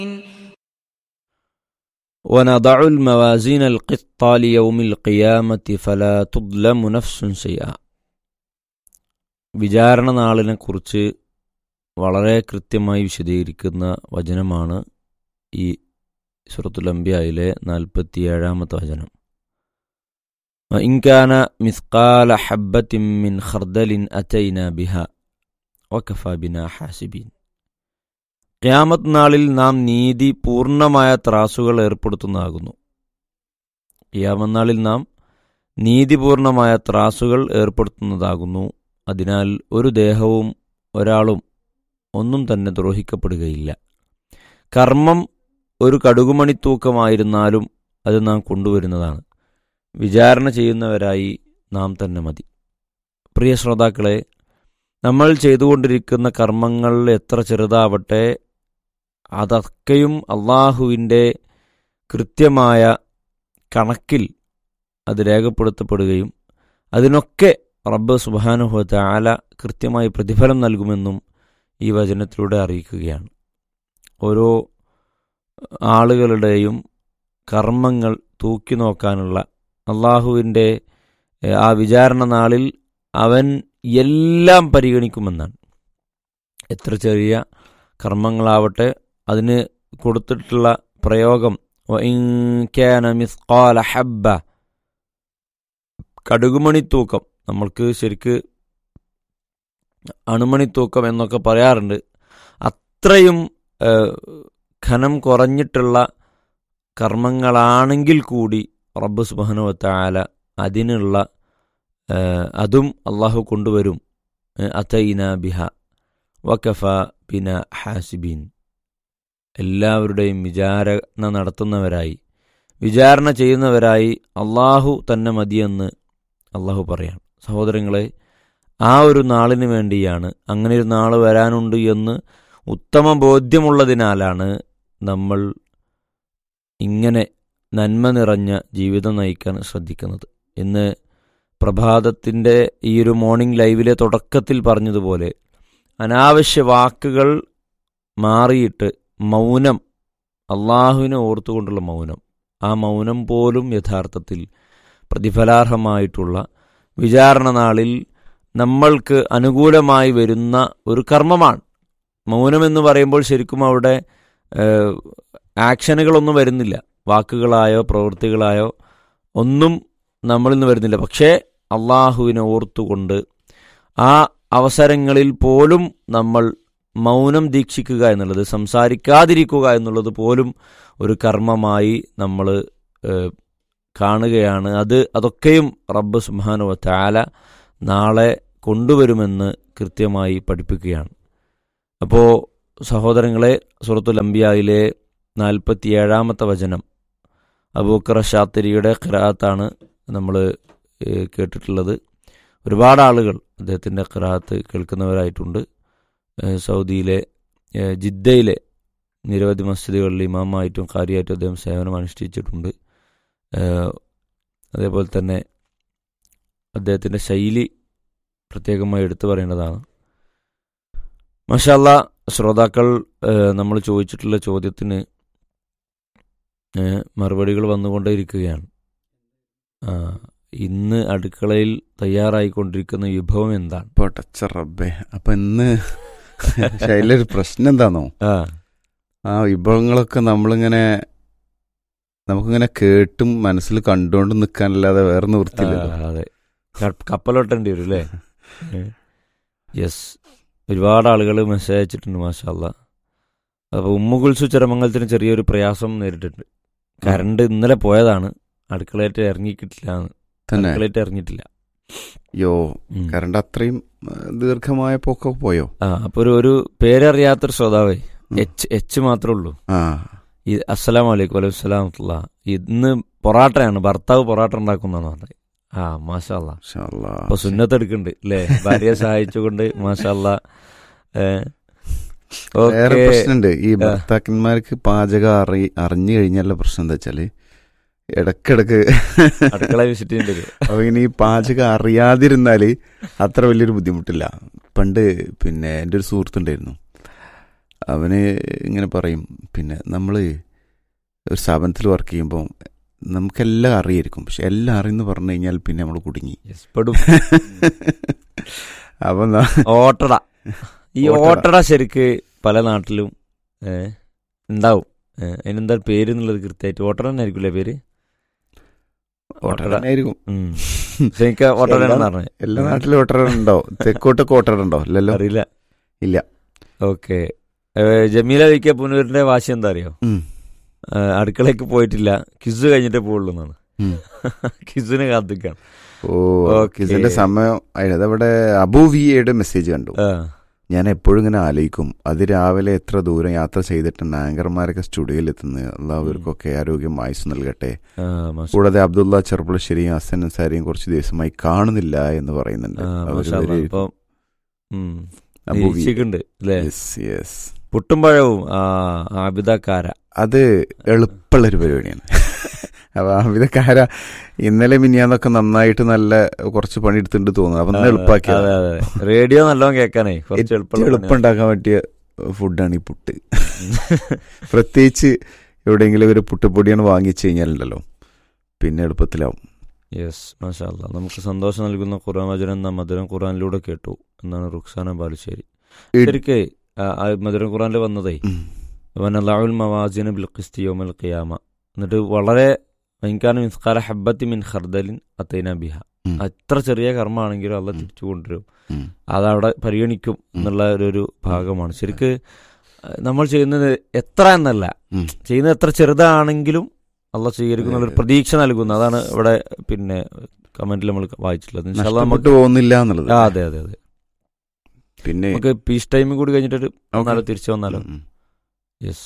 ونضع الموازين القسط ليوم القيامة فلا تظلم نفس شيئا വിചാരണ നാളിനെ കുറിച്ച് വളരെ കൃത്യമായി വിശദീകരിക്കുന്ന വചനമാണ് ഈ സുറത്തുൽ അംബിയയിലെ നാൽപ്പത്തിയേഴാമത്തെ വചനം ഇൻകാന മിസ്കാല ഹബ്ബത്തിൻ മിൻ ഖർദലിൻ അറ്റൈന ബിഹ വക്കഫ ബിന ഹാസിബീൻ ഖിയാമത്ത് നാളിൽ നാം നീതി പൂർണ്ണമായ ത്രാസുകൾ ഏർപ്പെടുത്തുന്നതാകുന്നു ഖിയാമത്ത് നാളിൽ നാം നീതിപൂർണമായ ത്രാസുകൾ ഏർപ്പെടുത്തുന്നതാകുന്നു അതിനാൽ ഒരു ദേഹവും ഒരാളും ഒന്നും തന്നെ ദ്രോഹിക്കപ്പെടുകയില്ല കർമ്മം ഒരു കടുകുമണി തൂക്കമായിരുന്നാലും അത് നാം കൊണ്ടുവരുന്നതാണ് വിചാരണ ചെയ്യുന്നവരായി നാം തന്നെ മതി പ്രിയ ശ്രോതാക്കളെ നമ്മൾ ചെയ്തുകൊണ്ടിരിക്കുന്ന കർമ്മങ്ങൾ എത്ര ചെറുതാവട്ടെ അതൊക്കെയും അള്ളാഹുവിൻ്റെ കൃത്യമായ കണക്കിൽ അത് രേഖപ്പെടുത്തപ്പെടുകയും അതിനൊക്കെ റബ്ബ് സുബാനുഹത്ത ആല കൃത്യമായി പ്രതിഫലം നൽകുമെന്നും ഈ വചനത്തിലൂടെ അറിയിക്കുകയാണ് ഓരോ ആളുകളുടെയും കർമ്മങ്ങൾ തൂക്കി നോക്കാനുള്ള അള്ളാഹുവിൻ്റെ ആ വിചാരണ നാളിൽ അവൻ എല്ലാം പരിഗണിക്കുമെന്നാണ് എത്ര ചെറിയ കർമ്മങ്ങളാവട്ടെ അതിന് കൊടുത്തിട്ടുള്ള പ്രയോഗം മിസ്കാല ഹബ്ബ കടുകുമണിത്തൂക്കം നമ്മൾക്ക് ശരിക്ക് അണുമണിത്തൂക്കം എന്നൊക്കെ പറയാറുണ്ട് അത്രയും ഘനം കുറഞ്ഞിട്ടുള്ള കർമ്മങ്ങളാണെങ്കിൽ കൂടി റബ്ബ് സുബാനുവത്താല അതിനുള്ള അതും അള്ളാഹു കൊണ്ടുവരും അത്തൈന ബിഹ വക്കഫ ബിന ഹാസിബീൻ എല്ലാവരുടെയും വിചാരണ നടത്തുന്നവരായി വിചാരണ ചെയ്യുന്നവരായി അള്ളാഹു തന്നെ മതിയെന്ന് അള്ളാഹു പറയാം സഹോദരങ്ങളെ ആ ഒരു നാളിന് വേണ്ടിയാണ് അങ്ങനെ ഒരു നാൾ വരാനുണ്ട് എന്ന് ഉത്തമ ബോധ്യമുള്ളതിനാലാണ് നമ്മൾ ഇങ്ങനെ നന്മ നിറഞ്ഞ ജീവിതം നയിക്കാൻ ശ്രദ്ധിക്കുന്നത് ഇന്ന് പ്രഭാതത്തിൻ്റെ ഈ ഒരു മോർണിംഗ് ലൈവിലെ തുടക്കത്തിൽ പറഞ്ഞതുപോലെ അനാവശ്യ വാക്കുകൾ മാറിയിട്ട് മൗനം അള്ളാഹുവിനെ ഓർത്തുകൊണ്ടുള്ള മൗനം ആ മൗനം പോലും യഥാർത്ഥത്തിൽ പ്രതിഫലാർഹമായിട്ടുള്ള വിചാരണ നാളിൽ നമ്മൾക്ക് അനുകൂലമായി വരുന്ന ഒരു കർമ്മമാണ് മൗനമെന്ന് പറയുമ്പോൾ ശരിക്കും അവിടെ ആക്ഷനുകളൊന്നും വരുന്നില്ല വാക്കുകളായോ പ്രവൃത്തികളായോ ഒന്നും നമ്മളിൽ നിന്ന് വരുന്നില്ല പക്ഷേ അള്ളാഹുവിനെ ഓർത്തുകൊണ്ട് ആ അവസരങ്ങളിൽ പോലും നമ്മൾ മൗനം ദീക്ഷിക്കുക എന്നുള്ളത് സംസാരിക്കാതിരിക്കുക എന്നുള്ളത് പോലും ഒരു കർമ്മമായി നമ്മൾ കാണുകയാണ് അത് അതൊക്കെയും റബ്ബ് സുബാനു താല നാളെ കൊണ്ടുവരുമെന്ന് കൃത്യമായി പഠിപ്പിക്കുകയാണ് അപ്പോൾ സഹോദരങ്ങളെ സുറത്തുൽ അംബിയായിലെ നാൽപ്പത്തിയേഴാമത്തെ വചനം അബൂക്കറ ഷാത്തിരിയുടെ ഖിറാത്താണ് നമ്മൾ കേട്ടിട്ടുള്ളത് ഒരുപാട് ആളുകൾ അദ്ദേഹത്തിൻ്റെ ഖിറാത്ത് കേൾക്കുന്നവരായിട്ടുണ്ട് സൗദിയിലെ ജിദ്ദയിലെ നിരവധി മസ്ജിദുകളിൽ ഇമാമായിട്ടും കാര്യമായിട്ടും അദ്ദേഹം സേവനം അനുഷ്ഠിച്ചിട്ടുണ്ട് അതേപോലെ തന്നെ അദ്ദേഹത്തിൻ്റെ ശൈലി പ്രത്യേകമായി എടുത്തു പറയേണ്ടതാണ് മഷാല്ല ശ്രോതാക്കൾ നമ്മൾ ചോദിച്ചിട്ടുള്ള ചോദ്യത്തിന് മറുപടികൾ വന്നുകൊണ്ടേയിരിക്കുകയാണ് ഇന്ന് അടുക്കളയിൽ തയ്യാറായിക്കൊണ്ടിരിക്കുന്ന വിഭവം എന്താണ് പൊട്ടച്ച റബ്ബേ അപ്പൊ ഇന്ന് ശൈലൊരു പ്രശ്നം എന്താണോ ആ വിഭവങ്ങളൊക്കെ നമ്മളിങ്ങനെ നമുക്കിങ്ങനെ കേട്ടും മനസ്സിൽ കണ്ടുകൊണ്ട് നിൽക്കാനല്ലാതെ വേറെ നിവൃത്തിയില്ല അതെ കപ്പലോട്ടേണ്ടി വരും അല്ലേ യെസ് ഒരുപാട് ആളുകൾ മെസ്സേജ് അയച്ചിട്ടുണ്ട് മാഷാല്ല അപ്പോൾ ഉമ്മുകുൽസു ചരമംഗലത്തിന് ചെറിയൊരു പ്രയാസം നേരിട്ടിട്ടുണ്ട് കറണ്ട് ഇന്നലെ പോയതാണ് അടുക്കളയായിട്ട് ഇറങ്ങിക്കിട്ടില്ല അടുക്കളയായിട്ട് ഇറങ്ങിയിട്ടില്ല യോ കറണ്ട് അത്രയും ദീർഘമായ പോക്കൊക്കെ പോയോ ആ അപ്പൊ ഒരു ഒരു പേരറിയാത്തൊരു ശ്രോതാവേ എച്ച് എച്ച് മാത്രമേ ഉള്ളൂ ആ ഈ അസ്സലാം വലൈക്കും വലൈക്കും സ്വലാമത്തുള്ള ഇന്ന് പൊറാട്ടയാണ് ഭർത്താവ് പൊറാട്ട ഉണ്ടാക്കുന്നതാണ് പറഞ്ഞത് ആ മാഷാല്ല അപ്പൊ സുന്നത്ത് എടുക്കുന്നുണ്ട് അല്ലേ ഭാര്യയെ സഹായിച്ചുകൊണ്ട് മാഷാല്ല വേറെ പ്രശ്നമുണ്ട് ഈ ഭർത്താക്കന്മാർക്ക് പാചകം അറി അറിഞ്ഞു കഴിഞ്ഞാലുള്ള പ്രശ്നം എന്താ വെച്ചാല് ഇടക്കിടക്ക് അടുക്കള വിസിറ്റ് ചെയ്യേണ്ടി അപ്പൊ ഇനി ഈ പാചകം അറിയാതിരുന്നാല് അത്ര വലിയൊരു ബുദ്ധിമുട്ടില്ല പണ്ട് പിന്നെ എൻ്റെ ഒരു സുഹൃത്തുണ്ടായിരുന്നു അവന് ഇങ്ങനെ പറയും പിന്നെ നമ്മൾ ഒരു സ്ഥാപനത്തിൽ വർക്ക് ചെയ്യുമ്പോൾ നമുക്കെല്ലാം അറിയായിരിക്കും പക്ഷെ എല്ലാം അറിയുന്നു പറഞ്ഞു കഴിഞ്ഞാൽ പിന്നെ നമ്മൾ കുടുങ്ങി Yes, പെടും അപ്പം ന- ഓട്ടട ഈ ഓട്ടട. ഓട്ടട ശരിക്ക് പല നാട്ടിലും ഏ, ഉണ്ടാവും ഏ, അതിനെന്താ പേര് എന്നുള്ളത് കൃത്യമായിട്ട് ഓട്ടട തന്നെ ആയിരിക്കില്ലേ പേര് ഓട്ടട തന്നെയായിരിക്കും ഉം. പക്ഷെ എനിക്ക് ഓട്ടട എല്ലാ- പറഞ്ഞത് എല്ലാ നാട്ടിലും ഓട്ടട ഉണ്ടോ തെക്കോട്ടൊക്കെ ഓട്ടട ഉണ്ടോ ഇല്ലല്ലോ അറിയില്ല ഇല്ല ഓക്കെ ജമീല വി കെ പുനൂരിന്റെ വാശി എന്താ അറിയോ ഉം. ഏ, അടുക്കളയ്ക്ക് പോയിട്ടില്ല കിസ് കഴിഞ്ഞിട്ടേ പോകുള്ളൂ എന്നാണ് ഉം. കിസിനെ കാത്തിക്കാണ് ഓ ഓക്കേ. ഇതിന്റെ സമയം അതവിടെ അബൂവിയയുടെ മെസ്സേജ് കണ്ടു ആ, ഞാൻ എപ്പോഴും ഇങ്ങനെ ആലോചിക്കും അത് രാവിലെ എത്ര ദൂരം യാത്ര ചെയ്തിട്ടുണ്ട് ആങ്കർമാരൊക്കെ സ്റ്റുഡിയോയിൽ എത്തുന്നത് എല്ലാവർക്കൊക്കെ ആരോഗ്യം ആയുസ് നൽകട്ടെ ആ, മാഷാ. കൂടാതെ അബ്ദുള്ള ചെറുപ്പുളശ്ശേരിയും ഹസൻ അൻസാരിയും കുറച്ച് ദിവസമായി കാണുന്നില്ല എന്ന് പറയുന്നുണ്ട് ആ, അവര് മാഷാ അല്ലാ. ഒരു- ഇപ്പം ഉം, അബൂവി. നിരീക്ഷിക്കുന്നുണ്ട് അല്ലേ Yes, yes. പുട്ടും പഴവും ആ ആബിദക്കാര അത് എളുപ്പമുള്ളൊരു പരിപാടിയാണ് അപ്പൊ അമിതക്കാര ഇന്നലെ മിനിയാന്നൊക്കെ നന്നായിട്ട് നല്ല കുറച്ച് പണിയെടുത്തിട്ടുണ്ട് തോന്നുന്നു അപ്പൊ ഇന്ന് എളുപ്പാക്കിയത് അതെ അതെ റേഡിയോ നല്ലോണം കേൾക്കാനേ കുറച്ച് എളുപ്പമുള്ള എളുപ്പം ഉണ്ടാക്കാൻ പറ്റിയ ഫുഡാണ് ഈ പുട്ട് പ്രത്യേകിച്ച് എവിടെയെങ്കിലും ഒരു പുട്ടുപൊടിയാണ് വാങ്ങിച്ചു കഴിഞ്ഞാലുണ്ടല്ലോ പിന്നെ എളുപ്പത്തിലാവും യെസ് മാഷാ അല്ലാ. നമുക്ക് സന്തോഷം നൽകുന്ന ഖുർആൻ വചനം എന്ന മധുരം ഖുർആനിലൂടെ കേട്ടു എന്നാണ് റുക്സാന ബാലുശ്ശേരി ഈ- ശരിക്ക് ആ, ആ മധുരം ഖുർആനിൽ വന്നതേ ഉം. വനലാഉൽ മവാസിന ബിൽ ഖിസ്തി യൗമൽ ഖിയാമ എന്നിട്ട് വളരെ ഭയങ്കര മിസ്കാല ഹബ്ബത്തി മിൻ ഖർദലിൻ അത്തൈന ബിഹ ഉം. അത്ര ചെറിയ കർമ്മമാണെങ്കിലും അല്ല തിരിച്ചു കൊണ്ടുവരും ഉം. അതവിടെ പരിഗണിക്കും എന്നുള്ള ഒരു ഒരു ഭാഗമാണ് ശരിക്ക് ആ, നമ്മൾ ചെയ്യുന്നത് എത്ര എന്നല്ല ഉം. ചെയ്യുന്നത് എത്ര ചെറുതാണെങ്കിലും അല്ല സ്വീകരിക്കുന്ന ഒരു പ്രതീക്ഷ നൽകുന്നു അതാണ് ഇവിടെ പിന്നെ കമന്റിൽ നമ്മൾ വായിച്ചിട്ടുള്ളത് ഇൻഷാ അല്ലാ നഷ്ടപ്പെട്ടു നമുക്ക് പോകുന്നില്ല എന്നുള്ളത് ആ അതെ അതെ അതെ പിന്നെ നമുക്ക് പീസ് ടൈമും കൂടി കഴിഞ്ഞിട്ടൊരു ഓക്കേ. വന്നാലോ തിരിച്ചു വന്നാലോ ഉം, ഉം. യെസ്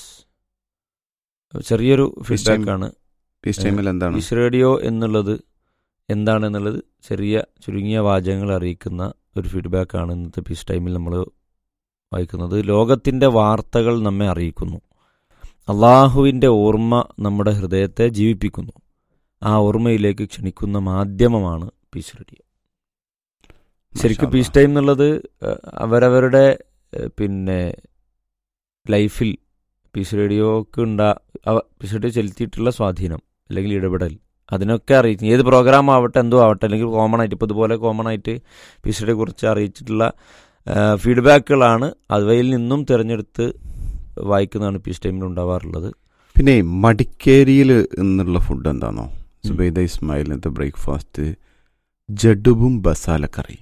ചെറിയൊരു Peace time. ഫീഡ്ബാക്ക് ആണ് പീസ് ടൈമിൽ എന്താണ് പീസ് റേഡിയോ എന്നുള്ളത് എന്താണെന്നുള്ളത് ചെറിയ ചുരുങ്ങിയ വാചകങ്ങൾ അറിയിക്കുന്ന ഒരു ഫീഡ്ബാക്ക് ആണ് ഇന്നത്തെ പീസ് ടൈമിൽ നമ്മൾ വായിക്കുന്നത് ലോകത്തിൻ്റെ വാർത്തകൾ നമ്മെ അറിയിക്കുന്നു അള്ളാഹുവിൻ്റെ ഓർമ്മ നമ്മുടെ ഹൃദയത്തെ ജീവിപ്പിക്കുന്നു ആ ഓർമ്മയിലേക്ക് ക്ഷണിക്കുന്ന മാധ്യമമാണ് പീസ് റേഡിയോ ശരിക്കും പീസ് ടൈം എന്നുള്ളത് ഏഹ്, അവരവരുടെ ഏഹ്, പിന്നെ ലൈഫിൽ പീസ് റേഡിയോക്ക് ഉണ്ടാ അവ- പീസ് റേഡിയോ ചെലുത്തിയിട്ടുള്ള സ്വാധീനം അല്ലെങ്കിൽ ഇടപെടൽ അതിനൊക്കെ അറിയിക്കും ഏത് പ്രോഗ്രാം ആവട്ടെ എന്തോ ആവട്ടെ അല്ലെങ്കിൽ കോമൺ ആയിട്ട് ഇപ്പോൾ ഇതുപോലെ കോമൺ ആയിട്ട് പീസ് റേഡിയോയെ കുറിച്ച് അറിയിച്ചിട്ടുള്ള ഫീഡ്ബാക്കുകളാണ് അവയിൽ നിന്നും തിരഞ്ഞെടുത്ത് വായിക്കുന്നതാണ് പീസ് ടൈമിൽ ഉണ്ടാവാറുള്ളത് പിന്നെ മടിക്കേരിയിൽ നിന്നുള്ള ഫുഡ് എന്താണോ സുബൈദ ഇസ്മായിലിനത്തെ ബ്രേക്ക്ഫാസ്റ്റ് ജഡുബും ബസാലക്കറി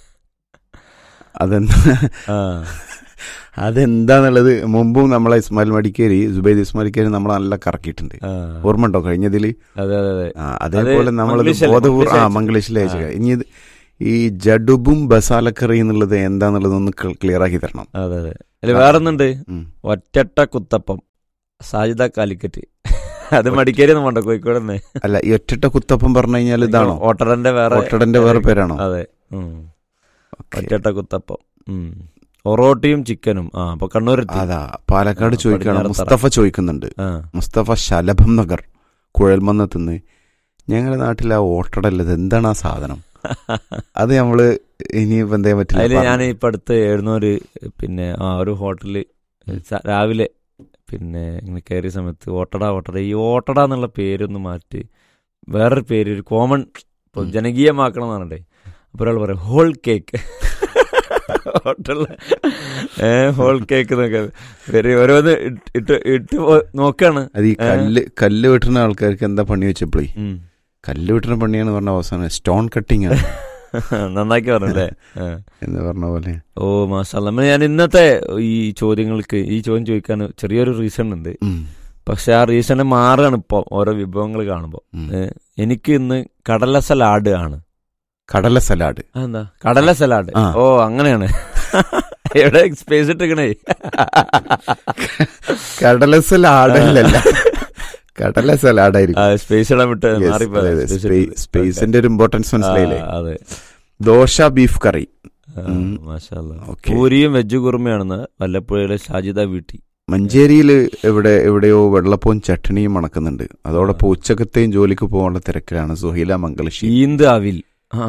അതെന്താ ആ, അതെന്താന്നുള്ളത് മുമ്പും നമ്മളെ ഇസ്മായിൽ മടിക്കേരി സുബൈദ് ഇസ്മാലിക്കേരി നമ്മളെ നല്ല കറക്കിയിട്ടുണ്ട് ആ. ഓർമ്മ ഉണ്ടോ കഴിഞ്ഞതിൽ അതെ അതെ അതെ ആ, അതേപോലെ നമ്മൾ മംഗ്ലീഷല്ലേ? ബോധപൂർവ്വം ആ മംഗ്ലീഷ് മംഗ്ലീഷിലെ ആ. ഇനി ഇത് ഈ ജഡുബും ബസാലക്കറി എന്നുള്ളത് എന്താന്നുള്ളതൊന്ന് ക്ലിയർ ആക്കി തരണം അതെ അതെ അല്ല വേറൊന്നുണ്ട് ഉം. ഒറ്റട്ട കുത്തപ്പം സാജിദ കാലിക്കറ്റ് അത് മടിക്കേരി ഒന്നും വേണ്ട കോഴിക്കോട് തന്നെ അല്ല ഈ ഒറ്റട്ട കുത്തപ്പം പറഞ്ഞു കഴിഞ്ഞാൽ ഇതാണോ ഓട്ടടന്റെ വേറെ ഒട്ടടന്റെ വേറെ പേരാണോ അതെ ഉം. ഓക്കേ. ഒറ്റട്ട കുത്തപ്പം ഉം. ഒറോട്ടിയും ചിക്കനും ആ അപ്പൊ കണ്ണൂരെത്തി അതാ പാലക്കാട് ആ, ചോദിക്കുകയാണ് പടിഞ്ഞാറത്തറ. മുസ്തഫ ചോദിക്കുന്നുണ്ട് ആ മുസ്തഫ ശലഭം നഗർ കുഴൽമന്നത്തുനിന്ന് ഞങ്ങളുടെ നാട്ടിൽ ആ ഓട്ടടല്ലത് എന്താണ് ആ സാധനം അത് നമ്മള് ഇനിയിപ്പോ എന്തേ പറ്റില്ല അതില് ഞാൻ പറഞ്ഞു. ഇപ്പൊ അടുത്ത് എഴുന്നൂര് പിന്നെ ആ ഒരു ഹോട്ടലില് സ- രാവിലെ പിന്നെ ഇങ്ങനെ കയറിയ സമയത്ത് ഓട്ടട ഓട്ടട ഈ ഓട്ടട എന്നുള്ള പേരൊന്ന് മാറ്റി വേറൊരു പേര് ഒരു കോമൺ ഇപ്പൊ ഉം. ജനകീയമാക്കണം എന്ന് പറഞ്ഞിട്ടേ അപ്പൊ ഒരാൾ പറയും ഹോൾ കേക്ക് ഹോട്ടലില് ഏ ഹോൾ കേക്ക് എന്നൊക്കെ പേര് ഓരോന്ന് ഇട്ട് ഇട്ട് ഇട്ട് പോ- നോക്കാണ് അത് ഈ കല്ല് കല്ല് വെട്ടുന്ന ആൾക്കാർക്ക് എന്താ പണി വെച്ചപ്പോഴേ ഉം. കല്ല് വെട്ടുന്ന പണിയാന്ന് പറഞ്ഞ അവസാനം സ്റ്റോൺ കട്ടിങ് ആണ് നന്നാക്കി പറഞ്ഞല്ലേ ആ. എന്ന് പറഞ്ഞ പോലെ ഓ മാഷാല്ല ഞാൻ ഇന്നത്തെ ഈ ചോദ്യങ്ങൾക്ക് ഈ ചോദ്യം ചോദിക്കാൻ ചെറിയൊരു റീസൺ ഉണ്ട് ഉം. പക്ഷെ ആ റീസണ് മാറുകയാണ് ഇപ്പോൾ ഓരോ വിഭവങ്ങൾ കാണുമ്പോൾ ഉം. എനിക്ക് ഇന്ന് കടല സലാഡ് ആണ് കടല സലാഡ് അതെന്താ കടല സലാഡ് ആ. ഓ അങ്ങനെയാണ് എവിടെ സ്പേസ് ഇട്ടിക്കണേ കടല സലാഡ് അല്ലല്ല കടല സലാഡ് ആയിരിക്കും സ്പേസ് ഇടാൻ വിട്ട് Yes, മാറിപ്പോയി. അതെ, അതെ. Space സ്പേ- ഇട്ടത്. സ്പേസിന്റെ ഒരു ഇമ്പോർട്ടൻസ് മനസ്സിലായില്ലേ ആ, അതെ ദോശ ബീഫ് കറി ആ, ഉം. മാഷാല്ലാ. ഓക്കെ പൂരിയും വെജ് കുറുമയാണെന്ന് വല്ലപ്പുഴയിലെ ഷാജിദ വീട്ടി മഞ്ചേരിയിൽ എവിടെ എവിടെയോ വെള്ളപ്പവും ചട്ടണിയും മണക്കുന്നുണ്ട് അതോടൊപ്പം ഉച്ചക്കത്തെയും ജോലിക്ക് പോകാനുള്ള തിരക്കിലാണ് സുഹൈല മംഗലശ്ശേരി ഈന്ത് അവിൽ ആ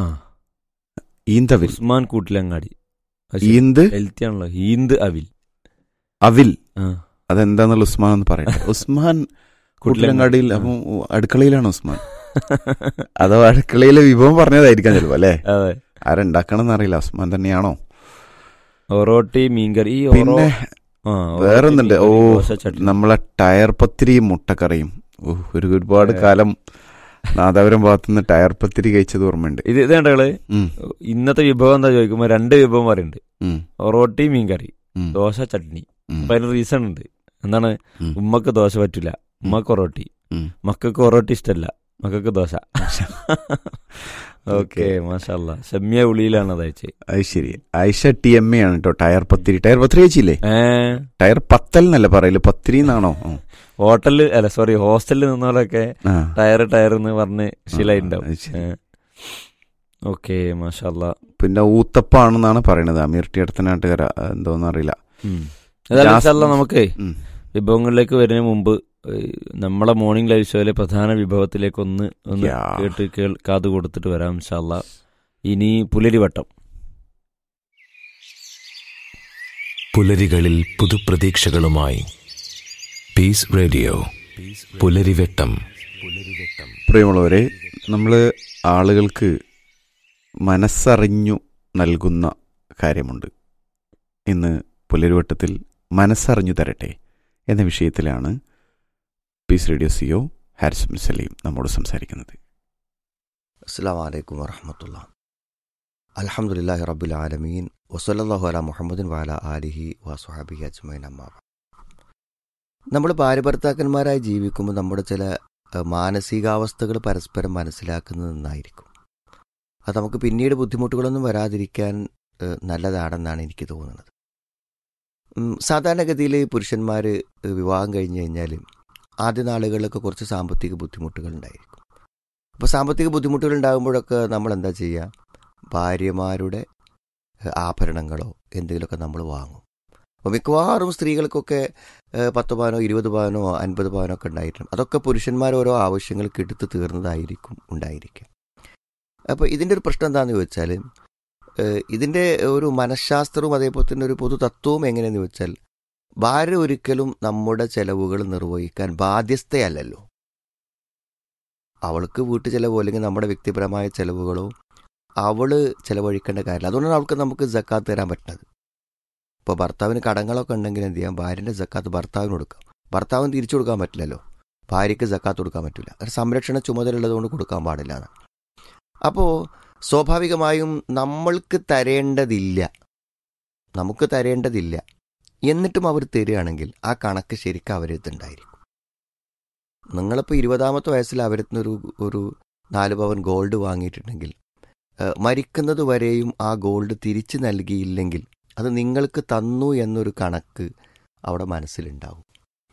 ഈന്തവിൽ ഉസ്മാൻ കൂട്ടിലങ്ങാടി ഈന്ത് ഹെൽത്തി ആണല്ലോ ഈന്ത് അവിൽ അവിൽ ആ. അതെന്താന്നുള്ള ഉസ്മാൻ ഒന്ന് പറയട്ടെ ഉസ്മാൻ കുട്ടിലങ്ങാടിയിൽ അപ്പം അടുക്കളയിലാണ് ഉസ്മാൻ അതോ അടുക്കളയിലെ വിഭവം പറഞ്ഞതായിരിക്കാം ചിലപ്പോ അല്ലേ അതെ ആരുണ്ടാക്കണം എന്നറിയില്ല ഉസ്മാൻ തന്നെയാണോ ഒറോട്ടി മീൻകറി ഈ ഒറോ പിന്നെ ആ, ഒറോട്ടി, വേറൊന്നുണ്ട് ഓ മീൻകറി, ദോശ, ചട്നി. നമ്മളെ ടയർ പത്തിരിയും മുട്ടക്കറിയും ഓ ഒരു ഒരുപാട് ഏ. കാലം നാദാപുരം ഭാഗത്തുനിന്ന് ടയർ പത്തിരി കഴിച്ചത് ഓർമ്മയുണ്ട് ഇത് ഇത് കണ്ടകള് ഉം, ഇന്നത്തെ വിഭവം എന്താ ചോദിക്കുമ്പോ രണ്ട് വിഭവം പറയുന്നുണ്ട് ഉം, ഒറോട്ടി മീൻകറി ഉം, ദോശ ചട്നി ഉം, അപ്പൊ അതിന് റീസൺ ഉണ്ട് എന്താണ് ഉം. ഉമ്മക്ക് ദോശ പറ്റില്ല ഉമ്മക്ക് ഒറോട്ടി ഉം. മക്കൾക്ക് ഒറോട്ടി ഇഷ്ടമല്ല മക്കൾക്ക് ദോശ ഓക്കെ ഓക്കെ. മാഷല്ല ഷമ്യ ഉളിയിലാണ് അത് അയച്ചത് അത് ശരി ആയിഷ ടി എം എ ആണ് കേട്ടോ ടയർ പത്തിരി ടയർ പത്തിരി കഴിച്ചില്ലേ ഏ ടയർ പത്തൽ എന്നല്ല പറയല് പത്തിരി എന്നാണോ ഉം. ഹോട്ടലില് അല്ല സോറി ഹോസ്റ്റലിൽ നിന്നവരൊക്കെ ആ. ടയർ ടയർ എന്ന് പറഞ്ഞ് ശീലായിട്ടുണ്ടാവും അത് ശരി. ഓക്കെ മാഷല്ല പിന്നെ ഊത്തപ്പാണെന്നാണ് പറയണത് അമീർ ടി അടുത്തനാട്ടുകാര എന്തോന്നും അറിയില്ല ജാസ്- നമുക്ക് ഉം. വിഭവങ്ങളിലേക്ക് വരുന്നതിന് മുമ്പ് ഏഹ്, നമ്മളെ മോർണിംഗ് ലൈവ് ഷോയിലെ പ്രധാന വിഭവത്തിലേക്ക് ഒന്ന് ഒന്ന് യാ. കേട്ട് കേൾ കാത് കൊടുത്തിട്ട് വരാം ഇൻഷാല്ല ഇനി പുലരിവട്ടം പുലരികളിൽ പുതുപ്രതീക്ഷകളുമായി പീസ് റേഡിയോ പുലരിവെട്ടം പുലരിവെട്ടം പ്രിയമുള്ളവരെ നമ്മൾ ആളുകൾക്ക് മനസ്സറിഞ്ഞു നൽകുന്ന കാര്യമുണ്ട് ഇന്ന് പുലരുവട്ടത്തിൽ മനസ്സറിഞ്ഞു തരട്ടെ എന്ന വിഷയത്തിലാണ് peace radio C O Haris Saleem നമ്മോട് സംസാരിക്കുന്നത് അസ്സാം വലൈക്കും വറഹമത്തുള്ള അലഹമുല്ലാഹി റബ്ബുൽ ആലമീൻ വസല്ലാഹു അല മുഹമ്മദിൻ വാല ആലിഹി വസുഹാബി അജ്മൈൻ അമ്മാ നമ്മൾ ഭാര്യഭർത്താക്കന്മാരായി ജീവിക്കുമ്പോൾ നമ്മുടെ ചില ഏഹ്, മാനസികാവസ്ഥകൾ പരസ്പരം മനസ്സിലാക്കുന്നത് നന്നായിരിക്കും അത് നമുക്ക് പിന്നീട് ബുദ്ധിമുട്ടുകളൊന്നും വരാതിരിക്കാൻ ഏഹ്, നല്ലതാണെന്നാണ് എനിക്ക് തോന്നുന്നത് ഉം, സാധാരണഗതിയിൽ പുരുഷന്മാർ വിവാഹം കഴിഞ്ഞ് കഴിഞ്ഞാൽ ആദ്യ നാളുകളിലൊക്കെ കുറച്ച് സാമ്പത്തിക ബുദ്ധിമുട്ടുകൾ ഉണ്ടായിരിക്കും അപ്പോൾ സാമ്പത്തിക ബുദ്ധിമുട്ടുകൾ ഉണ്ടാകുമ്പോഴൊക്കെ നമ്മൾ എന്താ ചെയ്യുക ഭാര്യമാരുടെ ഏഹ്, ആഭരണങ്ങളോ എന്തെങ്കിലുമൊക്കെ നമ്മൾ വാങ്ങും അപ്പോൾ മിക്കവാറും സ്ത്രീകൾക്കൊക്കെ ഏഹ്, പത്ത് പവനോ ഇരുപത് പവനോ അൻപത് പവനോ ഒക്കെ ഉണ്ടായിട്ടുണ്ട് അതൊക്കെ പുരുഷന്മാർ ഓരോ ആവശ്യങ്ങൾക്ക് എടുത്ത് തീർന്നതായിരിക്കും ഉണ്ടായിരിക്കുക അപ്പോൾ ഇതിൻ്റെ ഒരു പ്രശ്നം എന്താണെന്ന് ചോദിച്ചാൽ ഏഹ്, ഇതിൻ്റെ ഒരു മനഃശാസ്ത്രവും അതേപോലെ തന്നെ ഒരു പൊതു തത്വവും എങ്ങനെയെന്ന് ചോദിച്ചാൽ ഭാര്യ ഒരിക്കലും നമ്മുടെ ചെലവുകൾ നിർവഹിക്കാൻ ബാധ്യസ്ഥയല്ലല്ലോ അവൾക്ക് വീട്ടു ചെലവോ അല്ലെങ്കിൽ നമ്മുടെ വ്യക്തിപരമായ ചെലവുകളോ അവള് ചെലവഴിക്കേണ്ട കാര്യമില്ല അതുകൊണ്ടാണ് അവൾക്ക് നമുക്ക് ജക്കാത്ത് തരാൻ പറ്റുന്നത് ഇപ്പോൾ ഭർത്താവിന് കടങ്ങളൊക്കെ ഉണ്ടെങ്കിൽ എന്ത് ചെയ്യാം ഭാര്യൻ്റെ ജക്കാത്ത് ഭർത്താവിന് കൊടുക്കാം ഭർത്താവിന് തിരിച്ചു കൊടുക്കാൻ പറ്റില്ലല്ലോ ഭാര്യയ്ക്ക് ജക്കാത്ത് കൊടുക്കാൻ പറ്റില്ല ഒരു സംരക്ഷണ ചുമതല ഉള്ളതുകൊണ്ട് കൊടുക്കാൻ പാടില്ല എന്ന് അപ്പോൾ സ്വാഭാവികമായും നമ്മൾക്ക് തരേണ്ടതില്ല നമുക്ക് തരേണ്ടതില്ല എന്നിട്ടും അവർ തരികയാണെങ്കിൽ ആ കണക്ക് ശരിക്കും അവരെടുത്തുണ്ടായിരിക്കും നിങ്ങളിപ്പോൾ ഇരുപതാമത്തെ വയസ്സിൽ അവരത്തുനിന്ന് ഒരു ഒരു നാല് പവൻ ഗോൾഡ് വാങ്ങിയിട്ടുണ്ടെങ്കിൽ ഏഹ്, മരിക്കുന്നത് വരെയും ആ ഗോൾഡ് തിരിച്ചു നൽകിയില്ലെങ്കിൽ അത് നിങ്ങൾക്ക് തന്നു എന്നൊരു കണക്ക് അവിടെ മനസ്സിലുണ്ടാവും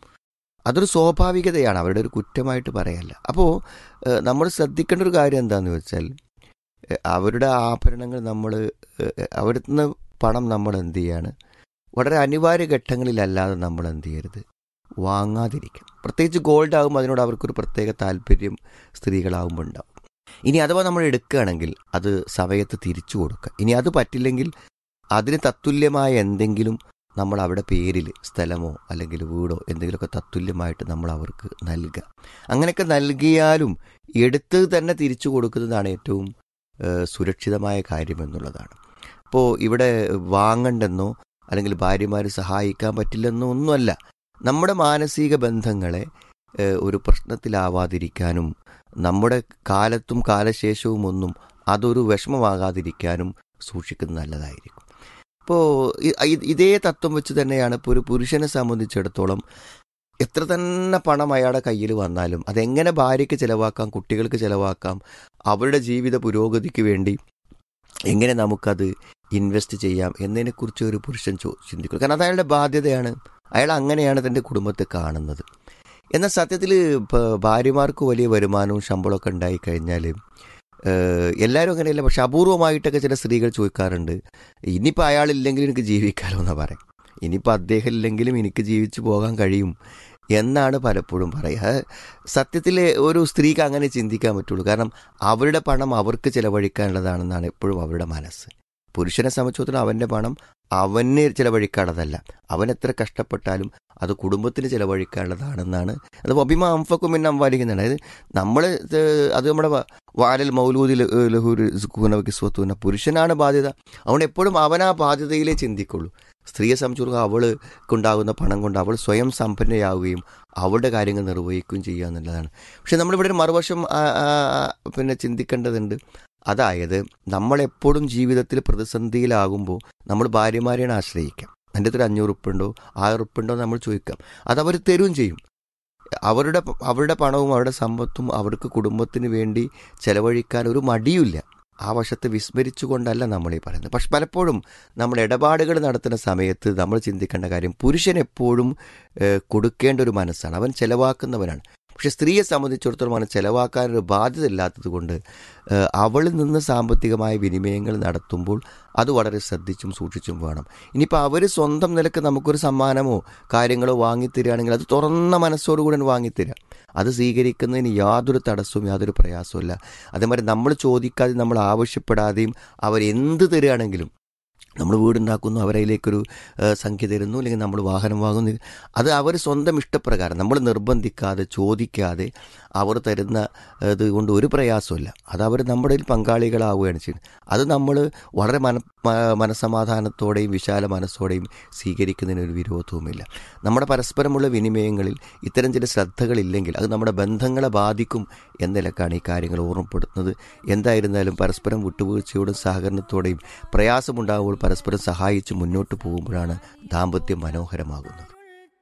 അതൊരു സ്വാഭാവികതയാണ് അവരുടെ ഒരു കുറ്റമായിട്ട് പറയല്ല അപ്പോൾ നമ്മൾ ശ്രദ്ധിക്കേണ്ട ഒരു കാര്യം എന്താണെന്ന് വെച്ചാൽ ഏഹ്, അവരുടെ ആഭരണങ്ങൾ നമ്മൾ അവിടുന്ന് പണം നമ്മൾ എന്ത് ചെയ്യാണ് വളരെ അനിവാര്യ ഘട്ടങ്ങളിലല്ലാതെ നമ്മൾ എന്ത് ചെയ്യരുത് വാങ്ങാതിരിക്കും പ്രത്യേകിച്ച് ഗോൾഡ് ആകുമ്പോൾ അതിനോട് അവർക്കൊരു പ്രത്യേക താല്പര്യം സ്ത്രീകളാകുമ്പോൾ ഉണ്ടാവും ഇനി അഥവാ നമ്മൾ എടുക്കുകയാണെങ്കിൽ അത് സമയത്ത് തിരിച്ചു കൊടുക്കുക ഇനി അത് പറ്റില്ലെങ്കിൽ അതിന് തത്തുല്യമായ എന്തെങ്കിലും നമ്മൾ അവിടെ പേരിൽ സ്ഥലമോ അല്ലെങ്കിൽ വീടോ എന്തെങ്കിലുമൊക്കെ തത്തുല്യമായിട്ട് നമ്മൾ അവർക്ക് നൽകുക അങ്ങനെയൊക്കെ നൽകിയാലും എടുത്ത് തന്നെ തിരിച്ചു കൊടുക്കുന്നതാണ് ഏറ്റവും ഏഹ്, സുരക്ഷിതമായ കാര്യം എന്നുള്ളതാണ് അപ്പോൾ ഇവിടെ വാങ്ങണ്ടെന്നോ അല്ലെങ്കിൽ ഭാര്യമാർ സഹായിക്കാൻ പറ്റില്ലെന്നോ ഒന്നുമല്ല നമ്മുടെ മാനസിക ബന്ധങ്ങളെ ഏഹ്, ഒരു പ്രശ്നത്തിലാവാതിരിക്കാനും നമ്മുടെ കാലത്തും കാലശേഷവും ഒന്നും അതൊരു വിഷമമാകാതിരിക്കാനും സൂക്ഷിക്കുന്നത് നല്ലതായിരിക്കും ഇപ്പോൾ ഇതേ തത്വം വെച്ച് തന്നെയാണ് ഇപ്പോൾ ഒരു പുരുഷനെ സംബന്ധിച്ചിടത്തോളം എത്ര തന്നെ പണം അയാളുടെ കയ്യിൽ വന്നാലും അതെങ്ങനെ ഭാര്യയ്ക്ക് ചിലവാക്കാം കുട്ടികൾക്ക് ചിലവാക്കാം അവരുടെ ജീവിത പുരോഗതിക്ക് വേണ്ടി എങ്ങനെ നമുക്കത് ഇൻവെസ്റ്റ് ചെയ്യാം എന്നതിനെക്കുറിച്ച് ഒരു പുരുഷൻ ചോ ചിന്തിക്കും കാരണം അത് അയാളുടെ ബാധ്യതയാണ് അയാൾ അങ്ങനെയാണ് തൻ്റെ കുടുംബത്തെ കാണുന്നത് എന്നാൽ സത്യത്തിൽ ഇപ്പോൾ ഭാര്യമാർക്ക് വലിയ വരുമാനവും ശമ്പളമൊക്കെ ഉണ്ടായി കഴിഞ്ഞാൽ എല്ലാവരും അങ്ങനെയല്ല പക്ഷെ അപൂർവമായിട്ടൊക്കെ ചില സ്ത്രീകൾ ചോദിക്കാറുണ്ട് ഇനിയിപ്പോൾ അയാളില്ലെങ്കിൽ എനിക്ക് ജീവിക്കാമല്ലോ എന്നാ പറയും ഇനിയിപ്പോൾ അദ്ദേഹം ഇല്ലെങ്കിലും എനിക്ക് ജീവിച്ചു പോകാൻ കഴിയും എന്നാണ് പലപ്പോഴും പറയുക സത്യത്തിൽ ഒരു സ്ത്രീക്ക് അങ്ങനെ ചിന്തിക്കാൻ പറ്റുള്ളൂ കാരണം അവരുടെ പണം അവർക്ക് ചിലവഴിക്കാനുള്ളതാണെന്നാണ് എപ്പോഴും അവരുടെ മനസ്സ് പുരുഷനെ സംബന്ധിച്ചിടത്തോളം അവൻ്റെ പണം അവന് ചിലവഴിക്കാനുള്ളതല്ല അവൻ എത്ര കഷ്ടപ്പെട്ടാലും അത് കുടുംബത്തിന് ചിലവഴിക്കാനുള്ളതാണെന്നാണ് അത് അഭിമാ അംഫക്കും പിന്നെ അംവാലിക്കുന്നുണ്ട് അതായത് നമ്മൾ അത് നമ്മുടെ വ- വാലൽ മൗലൂദി ലഹൂർ കിസ്വത്തുന പുരുഷനാണ് ബാധ്യത അതുകൊണ്ട് എപ്പോഴും അവൻ ആ ബാധ്യതയിലേ ചിന്തിക്കുള്ളൂ സ്ത്രീയെ സംബന്ധിച്ചിടത്തോളം അവൾക്കുണ്ടാകുന്ന പണം കൊണ്ട് അവൾ സ്വയം സമ്പന്നയാവുകയും അവളുടെ കാര്യങ്ങൾ നിർവഹിക്കുകയും ചെയ്യുക എന്നുള്ളതാണ് പക്ഷെ നമ്മളിവിടെ ഒരു മറുവശം ആ, ആ, ആ, പിന്നെ ചിന്തിക്കേണ്ടതുണ്ട് അതായത് നമ്മളെപ്പോഴും ജീവിതത്തിൽ പ്രതിസന്ധിയിലാകുമ്പോൾ നമ്മൾ ഭാര്യമാരെയാണ് ആശ്രയിക്കാം എൻ്റെ അടുത്തൊരു അഞ്ഞൂറ് ഉപ്പുണ്ടോ ആയിരം ഉപ്പുണ്ടോ എന്ന് നമ്മൾ ചോദിക്കാം അത് അവർ തരുകയും ചെയ്യും അവരുടെ പ- അവരുടെ പണവും അവരുടെ സമ്പത്തും അവർക്ക് കുടുംബത്തിന് വേണ്ടി ചെലവഴിക്കാൻ ഒരു മടിയുമില്ല ആ വശത്തെ വിസ്മരിച്ചുകൊണ്ടല്ല നമ്മൾ ഈ പറയുന്നത് പക്ഷെ പലപ്പോഴും നമ്മൾ ഇടപാടുകൾ നടത്തുന്ന സമയത്ത് നമ്മൾ ചിന്തിക്കേണ്ട കാര്യം പുരുഷൻ എപ്പോഴും ഏഹ്, കൊടുക്കേണ്ട ഒരു മനസ്സാണ് അവൻ ചെലവാക്കുന്നവനാണ് പക്ഷെ സ്ത്രീയെ സംബന്ധിച്ചിടത്തോളം അവന് ചെലവാക്കാനൊരു ബാധ്യത ഇല്ലാത്തത് കൊണ്ട് ഏഹ്, അവളിൽ നിന്ന് സാമ്പത്തികമായ വിനിമയങ്ങൾ നടത്തുമ്പോൾ അത് വളരെ ശ്രദ്ധിച്ചും സൂക്ഷിച്ചും വേണം ഇനിയിപ്പോൾ അവർ സ്വന്തം നിലക്ക് നമുക്കൊരു സമ്മാനമോ കാര്യങ്ങളോ വാങ്ങിത്തരികയാണെങ്കിൽ അത് തുറന്ന മനസ്സോടുകൂടി വാങ്ങിത്തരിക അത് സ്വീകരിക്കുന്നതിന് യാതൊരു തടസ്സവും യാതൊരു പ്രയാസവും ഇല്ല അതേമാതിരി നമ്മൾ ചോദിക്കാതെ നമ്മൾ ആവശ്യപ്പെടാതെയും അവരെന്ത് തരികയാണെങ്കിലും നമ്മൾ വീടുണ്ടാക്കുന്നു അവരതിലേക്കൊരു ഏഹ്, സംഖ്യ തരുന്നു അല്ലെങ്കിൽ നമ്മൾ വാഹനം വാങ്ങുന്നു അത് അവർ സ്വന്തം ഇഷ്ടപ്രകാരം നമ്മൾ നിർബന്ധിക്കാതെ ചോദിക്കാതെ അവർ തരുന്ന ഇത് കൊണ്ട് ഒരു പ്രയാസമില്ല അത് അവർ നമ്മുടെ കയ്യിൽ പങ്കാളികളാവുകയാണ് ചെയ്യുന്നത് അത് നമ്മൾ വളരെ മന മ- മനസമാധാനത്തോടെയും വിശാല മനസ്സോടെയും സ്വീകരിക്കുന്നതിന് ഒരു വിരോധവുമില്ല നമ്മുടെ പരസ്പരമുള്ള വിനിമയങ്ങളിൽ ഇത്തരം ചില ശ്രദ്ധകളില്ലെങ്കിൽ അത് നമ്മുടെ ബന്ധങ്ങളെ ബാധിക്കും എന്ന നിലക്കാണ് ഈ കാര്യങ്ങൾ ഓർമ്മപ്പെടുത്തുന്നത് എന്തായിരുന്നാലും പരസ്പരം വിട്ടുവീഴ്ചയോടും സഹകരണത്തോടെയും പ്രയാസമുണ്ടാകുമ്പോൾ പരസ്പരം സഹായിച്ച് മുന്നോട്ട് പോകുമ്പോഴാണ് ദാമ്പത്യം മനോഹരമാകുന്നത്